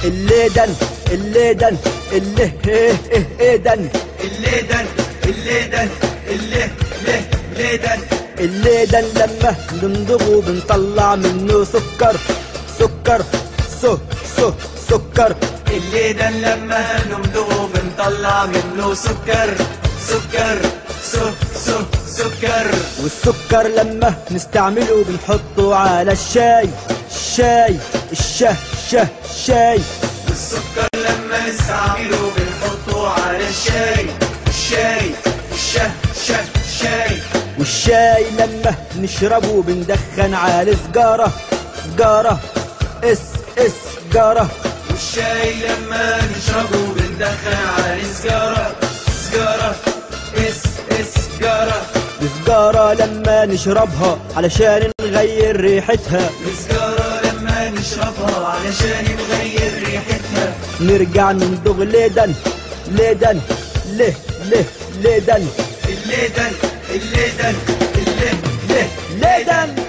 الليدن الليدن اللي ايه ايه ايدن الليدن الليدن اللي له ليدن الليدن لما نمضغه بنطلع منه سكر سكر سو سو سكر الليدن لما نمضغه بنطلع منه سكر سكر سو سو سكر والسكر لما نستعمله بنحطه على الشاي الشاي الشه شه شاي والسكر لما نستعمله بنحطه على الشاي الشاي الشه شه شاي والشاي لما نشربه بندخن على سجارة سجارة اس اس سجارة والشاي لما نشربه بندخن على سجارة سجارة اس اس سجارة السجارة لما نشربها علشان نغير ريحتها السجارة لما نشربها علشان نغير ريحتها نرجع نمضغ ليدن ليدن له له ليدن الليدن الليدن اللي له ليدن